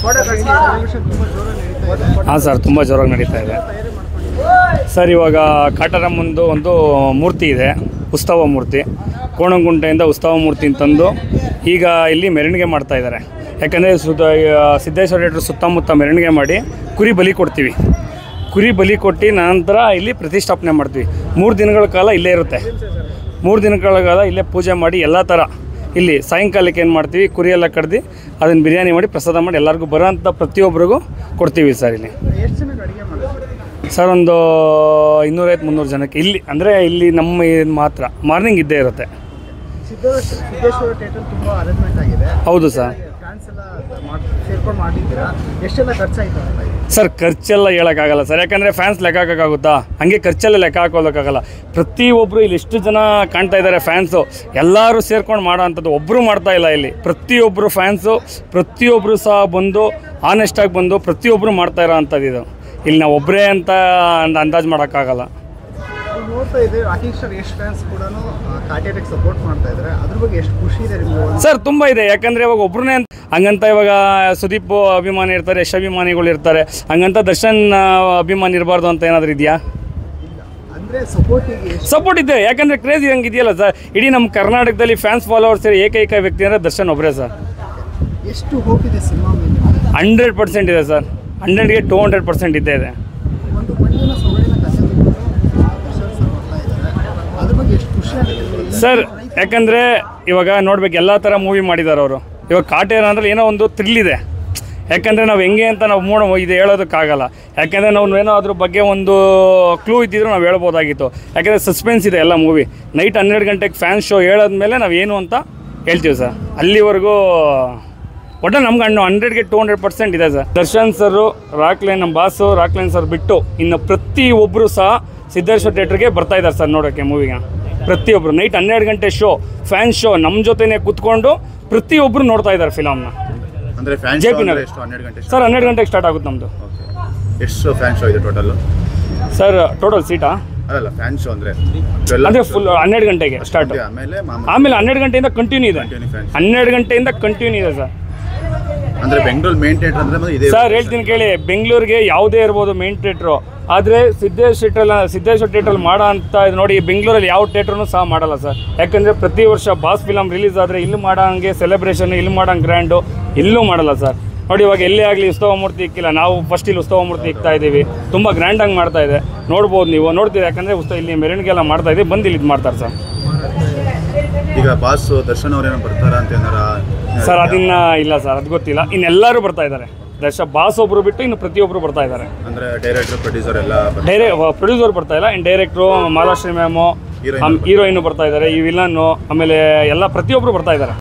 ಹಾಂ ಸರ್ ತುಂಬ ಜೋರಾಗಿ ನಡೀತಾ ಇದೆ ಸರ್ ಇವಾಗ ಕಾಟರಮ್ಮಂದು ಒಂದು ಮೂರ್ತಿ ಇದೆ ಉತ್ಸವ ಮೂರ್ತಿ ಕೋಣಂಗುಂಟೆಯಿಂದ ಉತ್ಸವ ಮೂರ್ತಿನ ತಂದು ಈಗ ಇಲ್ಲಿ ಮೆರವಣಿಗೆ ಮಾಡ್ತಾ ಇದ್ದಾರೆ ಯಾಕಂದರೆ ಸುತ್ತ ಸಿದ್ದೇಶ್ವರ ಥಿಯೇಟ್ರ್ ಸುತ್ತಮುತ್ತ ಮೆರವಣಿಗೆ ಮಾಡಿ ಕುರಿ ಬಲಿ ಕೊಡ್ತೀವಿ ಕುರಿ ಬಲಿ ಕೊಟ್ಟು ನಂತರ ಇಲ್ಲಿ ಪ್ರತಿಷ್ಠಾಪನೆ ಮಾಡ್ತೀವಿ ಮೂರು ದಿನಗಳ ಕಾಲ ಇಲ್ಲೇ ಇರುತ್ತೆ ಮೂರು ದಿನಗಳ ಕಾಲ ಇಲ್ಲೇ ಪೂಜೆ ಮಾಡಿ ಎಲ್ಲ ಥರ ಇಲ್ಲಿ ಸಾಯಂಕಾಲಕ್ಕೆ ಏನು ಮಾಡ್ತೀವಿ ಕುರಿ ಎಲ್ಲ ಕಡ್ದು ಅದನ್ನು ಬಿರಿಯಾನಿ ಮಾಡಿ ಪ್ರಸಾದ ಮಾಡಿ ಎಲ್ಲರಿಗೂ ಬರೋಂಥ ಪ್ರತಿಯೊಬ್ಬರಿಗೂ ಕೊಡ್ತೀವಿ ಸರ್ ಇಲ್ಲಿ ಸರ್ ಒಂದು ಇನ್ನೂರೈವತ್ತು ಮುನ್ನೂರು ಜನಕ್ಕೆ ಇಲ್ಲಿ ಅಂದರೆ ಇಲ್ಲಿ ನಮ್ಮ ಇದು ಮಾತ್ರ ಮಾರ್ನಿಂಗ್ ಇದ್ದೇ ಇರುತ್ತೆ ಸಿದ್ದೇಶ್ವರ ಥಿಯೇಟರ್ ತುಂಬಾ ಅರೇಂಜ್ಮೆಂಟ್ ಆಗಿದೆ ಹೌದು ಸರ್ ಫ್ಯಾನ್ಸ್ ಎಲ್ಲ ಮಾಡ್ ಸೇರ್ಕೊಂಡು ಮಾಡಿದ್ದೀರಾ ಎಷ್ಟೆಲ್ಲ ಖರ್ಚಾಯ್ತು ಅಂತ ಇದು? ಸರ್ ಖರ್ಚೆಲ್ಲ ಹೇಳೋಕ್ಕಾಗಲ್ಲ ಸರ್ ಯಾಕಂದರೆ ಫ್ಯಾನ್ಸ್ ಲೆಕ್ಕ ಹಾಕೋಕ್ಕಾಗುತ್ತಾ ಹಂಗೆ ಖರ್ಚೆಲ್ಲ ಲೆಕ್ಕ ಹಾಕೋದಕ್ಕಾಗಲ್ಲ ಪ್ರತಿಯೊಬ್ಬರು ಇಲ್ಲಿ ಎಷ್ಟು ಜನ ಕಾಣ್ತಾ ಇದ್ದಾರೆ ಫ್ಯಾನ್ಸು ಎಲ್ಲರೂ ಸೇರ್ಕೊಂಡು ಮಾಡೋ ಅಂಥದ್ದು ಒಬ್ಬರು ಮಾಡ್ತಾ ಇಲ್ಲ ಇಲ್ಲಿ ಪ್ರತಿಯೊಬ್ಬರು ಫ್ಯಾನ್ಸು ಪ್ರತಿಯೊಬ್ಬರು ಸಹ ಬಂದು ಆನೆಸ್ಟಾಗಿ ಬಂದು ಪ್ರತಿಯೊಬ್ಬರು ಮಾಡ್ತಾ ಇರೋ ಅಂಥದ್ದು ಇದು ಇಲ್ಲಿ ನಾವು ಒಬ್ಬರೇ ಅಂತ ಅಂದಾಜು ಮಾಡೋಕ್ಕಾಗಲ್ಲ ನೀವು ನೋಡ್ತಾ ಇದ್ದೀವಿ ರಾಕೇಶ್ ಸರ್ ಎಷ್ಟು ಫ್ಯಾನ್ಸ್ ಕೂಡ ಕಾಟೇಟಿಗೆ ಸಪೋರ್ಟ್ ಮಾಡ್ತಾ ಇದ್ದಾರೆ ಅದ್ರ ಬಗ್ಗೆ ಎಷ್ಟು ಖುಷಿ ಇದೆ ನಿಮ್ಗೆ ಒಂದು ಸರ್ ತುಂಬ ಇದೆ ಯಾಕಂದರೆ ಇವಾಗ ಒಬ್ಬರನ್ನೇ ಅಂತ ಹಂಗಂತ ಇವಾಗ ಸುದೀಪ್ ಅಭಿಮಾನಿ ಇರ್ತಾರೆ ಯಶ್ ಅಭಿಮಾನಿಗಳು ಇರ್ತಾರೆ ಹಂಗಂತ ದರ್ಶನ್ ಆ, ಅಭಿಮಾನಿ ಇರಬಾರ್ದು ಅಂತ ಏನಾದರೂ ಇದೆಯಾ ಅಂದ್ರೆ ಸಪೋರ್ಟಿಗೆ ಎಷ್ಟು ಸಪೋರ್ಟ್ ಇದೆ ಯಾಕಂದರೆ ಕ್ರೇಜ್ ಹಂಗೆ ಇದೆಯಲ್ಲ ಸರ್ ಇಡೀ ನಮ್ಮ ಕರ್ನಾಟಕದಲ್ಲಿ ಫ್ಯಾನ್ಸ್ ಫಾಲೋವರ್ಸ್ ಏಕೈಕ ವ್ಯಕ್ತಿ ಅಂದರೆ ದರ್ಶನ್ ಒಬ್ಬರೇ ಸರ್ ಎಷ್ಟು ಹೋಪ್ ಇದೆ ಸಿನಿಮಾ ಮೇಲೆ ಹಂಡ್ರೆಡ್ ಪರ್ಸೆಂಟ್ ಇದೆ ಸರ್ ಹಂಡ್ರೆಡ್ಗೆ ಟೂ ಹಂಡ್ರೆಡ್ ಪರ್ಸೆಂಟ್ ಇದ್ದೇ ಇದೆ ಒಂದು ಮಂದಿನ ಸೊಗಡಿನ ಕಥೆ ದರ್ಶನ್ ಸರ್ ಮಾಡ್ತಾ ಇದ್ದಾರೆ ಅದ್ರ ಬಗ್ಗೆ ಎಷ್ಟು ಖುಷಿ ಆಗುತ್ತೆ ನಿಮ್ಗೆ? ಸರ್ ಯಾಕಂದರೆ ಇವಾಗ ನೋಡ್ಬೇಕು ಎಲ್ಲ ಥರ ಮೂವಿ ಮಾಡಿದ್ದಾರೆ ಅವರು ಇವಾಗ ಕಾಟೇರ ಅಂದರೆ ಏನೋ ಒಂದು ಥ್ರಿಲ್ ಇದೆ ಯಾಕಂದರೆ ನಾವು ಹೆಂಗೆ ಅಂತ ನಾವು ಮೂಡ ಇದು ಹೇಳೋದಕ್ಕಾಗಲ್ಲ ಯಾಕಂದರೆ ನಾವು ಏನೋ ಅದ್ರ ಬಗ್ಗೆ ಒಂದು ಕ್ಲೂ ಇದ್ದಿದ್ರು ನಾವು ಹೇಳ್ಬೋದಾಗಿತ್ತು ಯಾಕಂದರೆ ಸಸ್ಪೆನ್ಸ್ ಇದೆ ಎಲ್ಲ ಮೂವಿ ನೈಟ್ ಹನ್ನೆರಡು ಗಂಟೆಗೆ ಫ್ಯಾನ್ ಶೋ ಹೇಳೋದ್ಮೇಲೆ ನಾವು ಏನು ಅಂತ ಹೇಳ್ತೀವಿ ಸರ್ ಅಲ್ಲಿವರೆಗೂ ಒಟ್ಟು ನಮ್ಗೆ ಹಣ್ಣು ಹಂಡ್ರೆಡ್ಗೆ ಟೂ ಹಂಡ್ರೆಡ್ ಪರ್ಸೆಂಟ್ ಇದೆ ಸರ್ ದರ್ಶನ್ ಸರು ರಾಕ್ಲೈನ್ ನಮ್ಮ ಬಾಸು ರಾಕ್ಲೈನ್ ಸರ್ ಬಿಟ್ಟು ಇನ್ನು ಪ್ರತಿಯೊಬ್ಬರು ಸಹ ಸಿದ್ದೇಶ್ವರ ಥಿಯೇಟ್ರಿಗೆ ಬರ್ತಾ ಇದ್ದಾರೆ ಸರ್ ನೋಡೋಕ್ಕೆ ಮೂವಿಗೆ ಪ್ರತಿಯೊಬ್ಬರು ನೈಟ್ ಹನ್ನೆರಡು ಗಂಟೆ ಶೋ ಫ್ಯಾನ್ ಶೋ ನಮ್ಮ ಜೊತೆನೇ ಕೂತ್ಕೊಂಡು ಪ್ರತಿಯೊಬ್ಬರು ನೋಡ್ತಾ ಇದ್ದಾರೆ ಫಿಲಮ್ನ ಅಂದ್ರೆ ಫ್ಯಾನ್ ಜೆ ಶೋ ಪಿ ಅಂದ್ರೆ ನಗರ್. ಎಷ್ಟು ಹನ್ನೆರಡು ಗಂಟೆ ಸರ್ ಹನ್ನೆರಡು ಗಂಟೆಗೆ ಸ್ಟಾರ್ಟ್ ಆಗುತ್ತೆ ನಮ್ಮದು ಓಕೆ ಎಷ್ಟು ಫ್ಯಾನ್ ಶೋ ಇದೆ ಟೋಟಲ್ ಸರ್ ಟೋಟಲ್ ಸೀಟಾ ಅದಲ್ಲ ಫ್ಯಾನ್ ಶೋ ಅಂದ್ರೆ ಅಂದರೆ ಫುಲ್ ಹನ್ನೆರಡು ಗಂಟೆಗೆ ಸ್ಟಾರ್ಟ್ ಆಮೇಲೆ ಮಾಮೂಲಿ ಆಮೇಲೆ ಹನ್ನೆರಡು ಗಂಟೆಯಿಂದ ಕಂಟಿನ್ಯೂ ಇದೆ Continue fan show. ಹನ್ನೆರಡು ಗಂಟೆಯಿಂದ ಕಂಟಿನ್ಯೂ ಇದೆ ಸರ್ ಅಂದ್ರೆ ಬೆಂಗಳೂರು ಮೇನ್ ಥಿಯೇಟರ್ ಅಂದ್ರೆ ಮತ್ತೆ ಇದೆ ಸರ್ ಹೇಳ್ತೀನಿ ಕೇಳಿ ಬೆಂಗಳೂರಿಗೆ ಯಾವುದೇ ಇರ್ಬೋದು ಮೇನ್ ಥಿಯೇಟ್ರು ಆದರೆ ಸಿದ್ದೇಶ್ ಥಿಯೇಟ್ರಲ್ಲ ಸಿದ್ದೇಶ್ವರ ಥಿಯೇಟ್ರಲ್ಲಿ ಮಾಡೋ ಅಂತ ಇದು ನೋಡಿ ಬೆಂಗಳೂರಲ್ಲಿ ಯಾವ ಥಿಯೇಟ್ರೂ ಸಹ ಮಾಡಲ್ಲ ಸರ್ ಯಾಕಂದರೆ ಪ್ರತಿ ವರ್ಷ ಬಾಸ್ ಫಿಲಮ್ ರಿಲೀಸ್ ಆದರೆ ಇಲ್ಲಿ ಮಾಡೋಂಗೆ ಸೆಲೆಬ್ರೇಷನ್ ಇಲ್ಲಿ ಮಾಡೋಂಗೆ ಗ್ರ್ಯಾಂಡು ಎಲ್ಲೂ ಮಾಡಲ್ಲ ಸರ್ ನೋಡಿ ಇವಾಗ ಎಲ್ಲೇ ಆಗಲಿ ಉತ್ಸವ ಮೂರ್ತಿ ಇಕ್ಕಿಲ್ಲ ನಾವು ಫಸ್ಟ್ ಇಲ್ಲಿ ಉತ್ಸವ ಮೂರ್ತಿ ಇಕ್ತಾ ಇದ್ದೀವಿ ತುಂಬ ಗ್ರ್ಯಾಂಡಾಗಿ ಮಾಡ್ತಾ ಇದೆ ನೋಡ್ಬೋದು ನೀವು ನೋಡ್ತೀರಿ ಯಾಕಂದರೆ ಉತ್ಸವ ಇಲ್ಲಿ ಮೆರವಣಿಗೆ ಎಲ್ಲ ಮಾಡ್ತಾ ಇದ್ದೀವಿ ಬಂದು ಇಲ್ಲಿ ಇದು ಮಾಡ್ತಾರೆ ಸರ್ ಈಗ ಬಾಸ್ ದರ್ಶನ್ ಅವ್ರೇನೋ ಬರ್ತಾರ ಅಂತ ಏನಾರ ಸರ್ ಅದನ್ನ ಇಲ್ಲ ಸರ್ ಅದು ಗೊತ್ತಿಲ್ಲ ಇನ್ನೆಲ್ಲರೂ ಬರ್ತಾ ಇದ್ದಾರೆ ದರ್ಶ ಬಾಸ್ ಒಬ್ಬರು ಬಿಟ್ಟು ಇನ್ನು ಪ್ರತಿಯೊಬ್ಬರು ಬರ್ತಾ ಇದ್ದಾರೆ ಅಂದ್ರೆ ಡೈರೆಕ್ಟರ್ ಪ್ರೊಡ್ಯೂಸರ್ ಎಲ್ಲ ಬರ್ತಾರೆ. ಡೈರೆ ಪ್ರೊಡ್ಯೂಸರ್ ಬರ್ತಾ ಇಲ್ಲ ಇನ್ನು director Malashri ma'am Heroine heroine ಬರ್ತಾ ಇದ್ದಾರೆ ಈ ವಿಲನ್ನು ಆಮೇಲೆ ಎಲ್ಲ ಪ್ರತಿಯೊಬ್ಬರು ಬರ್ತಾ ಇದ್ದಾರೆ